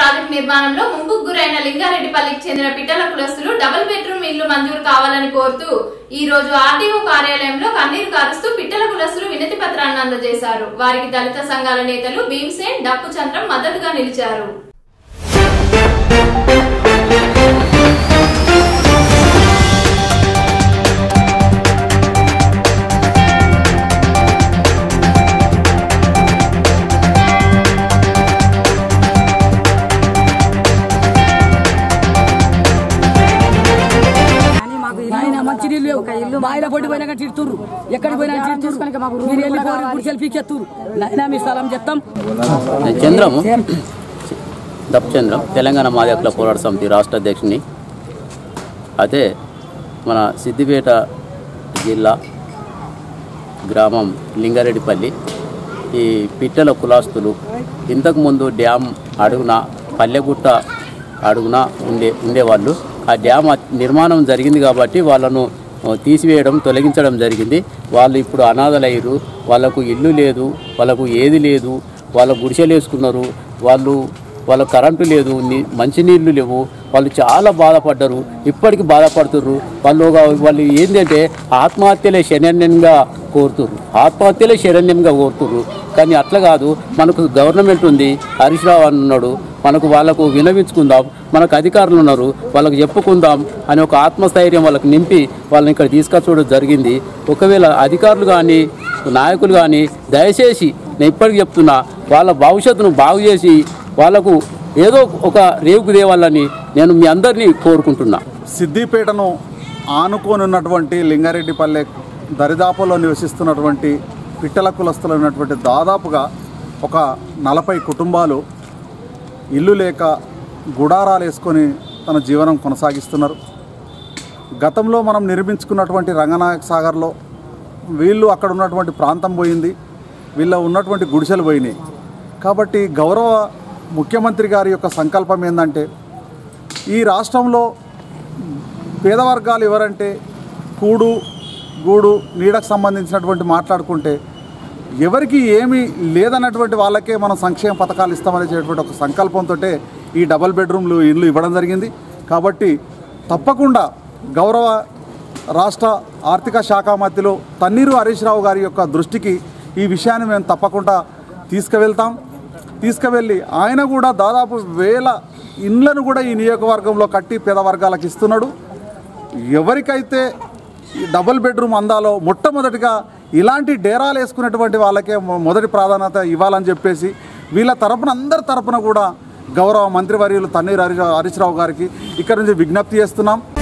project నిర్మాణంలో ముంపుకు గురైన లింగారెడ్డిపల్లికి చెందిన పిట్టల కులస్తులు డబుల్ బెడ్రూమ్ ఇల్లు మంజూరు కావాలని కోరుతూ ఈ రోజు ఆర్టీఓ కార్యాలయంలో కన్నీరు కారుస్తూ పిట్టల కులస్తులు వినతి పత్రాన్ని అందజేశారు వారికి దళిత సంఘాల నేతలు భీమ్సేన్ డప్పు చంద్రం మద్దతుగా నిలిచారు ఆయన మంచి నీళ్ళు లేవు బాయిల పొడి పోయినా కానీ తిడుతుర్రు ఎక్కడికి పోయినా తిడుతుర్రు మీరు వెళ్ళిపోయి గుడిసెలు పీకెత్తురు నాయనా మీ స్థలం చెప్తాం చంద్రము దప్చంద్రం తెలంగాణ మాది హక్కుల పోరాట సమితి రాష్ట్ర అధ్యక్షుని అయితే మన సిద్దిపేట జిల్లా గ్రామం లింగారెడ్డిపల్లి ఈ పిట్టల కులాస్తులు ఇంతకుముందు డ్యామ్ అడుగున పల్లెగుట్ట అడుగున ఉండే ఉండేవాళ్ళు ఆ డ్యామ్ అ- నిర్మాణం జరిగింది కాబట్టి వాళ్ళను ఆ, తీసివేయడం తొలగించడం జరిగింది వాళ్ళు ఇప్పుడు అనాథలయ్యారు వాళ్ళకు ఇల్లు లేదు వాళ్ళకు ఏది లేదు వాళ్ళ గుడిసెలు వేసుకున్నారు వాళ్ళు వాళ్ళ కరెంటు లేదు ని- మంచినీళ్ళు లేవు వాళ్ళు చాలా బాధపడ్డారు ఇప్పటికీ బాధపడుతుర్రు వాళ్ళు ఒక- వాళ్ళు ఏంటంటే ఆత్మహత్యలే శరణ్యంగా కోరుతుర్రు ఆత్మహత్యలే శరణ్యంగా కోరుతుర్రు కానీ అట్లా కాదు మనకు గవర్నమెంట్ ఉంది హరీష్ రావు అని ఉన్నాడు మనకు వాళ్ళకు వినవించుకుందాం మనకు అధికారులు ఉన్నారు వాళ్ళకు చెప్పుకుందాం అని ఒక ఆత్మస్థైర్యం వాళ్ళకి నింపి వాళ్ళని ఇక్కడ తీసుకొచ్చడం జరిగింది ఒకవేళ అధికారులు కానీ నాయకులు కానీ దయచేసి నేను ఇప్పటికి చెప్తున్నా వాళ్ళ భవిష్యత్తును బాగు చేసి వాళ్ళకు ఏదో ఒక రేవుకు దేవాలని నేను మీ అందరినీ కోరుకుంటున్నా సిద్దిపేటను ఆనుకొని ఉన్నటువంటి లింగారెడ్డిపల్లె దరిదాపులో నివసిస్తున్నటువంటి పిట్టల కులస్తులు ఉన్నటువంటి దాదాపుగా ఒక నలభై కుటుంబాలు ఇల్లు లేక గుడారాలు వేసుకొని తన జీవనం కొనసాగిస్తున్నారు గతంలో మనం నిర్మించుకున్నటువంటి రంగనాయక సాగర్లో వీళ్ళు అక్కడ ఉన్నటువంటి ప్రాంతం పోయింది వీళ్ళ ఉన్నటువంటి గుడిసెలు పోయినాయి కాబట్టి గౌరవ ముఖ్యమంత్రి గారి యొక్క సంకల్పం ఏంటంటే ఈ రాష్ట్రంలో పేద వర్గాలు ఎవరంటే కూడు గూడు నీడకు సంబంధించినటువంటి మాట్లాడుకుంటే ఎవరికి ఏమీ లేదన్నటువంటి వాళ్ళకే మనం సంక్షేమ పథకాలు ఇస్తామనేటువంటి ఒక సంకల్పంతో ఈ డబల్ బెడ్రూమ్లు ఇల్లు ఇవ్వడం జరిగింది కాబట్టి తప్పకుండా గౌరవ రాష్ట్ర ఆర్థిక శాఖ మంత్రిలో తన్నీరు హరీష్ రావు గారి యొక్క దృష్టికి ఈ విషయాన్ని మేము తప్పకుండా తీసుకువెళ్తాం తీసుకువెళ్ళి ఆయన కూడా దాదాపు వేల ఇండ్లను కూడా ఈ నియోజకవర్గంలో కట్టి పేద వర్గాలకు ఇస్తున్నాడు ఎవరికైతే ఈ డబుల్ బెడ్రూమ్ అందాలో మొట్టమొదటిగా ఇలాంటి డేరాలు వేసుకునేటువంటి వాళ్ళకే మొ- మొదటి ప్రాధాన్యత ఇవ్వాలని చెప్పేసి వీళ్ళ తరపున అందరి తరపున కూడా గౌరవ మంత్రివర్యులు తన్నీరు హరి హరీష్ రావు గారికి ఇక్కడ నుంచి విజ్ఞప్తి చేస్తున్నాం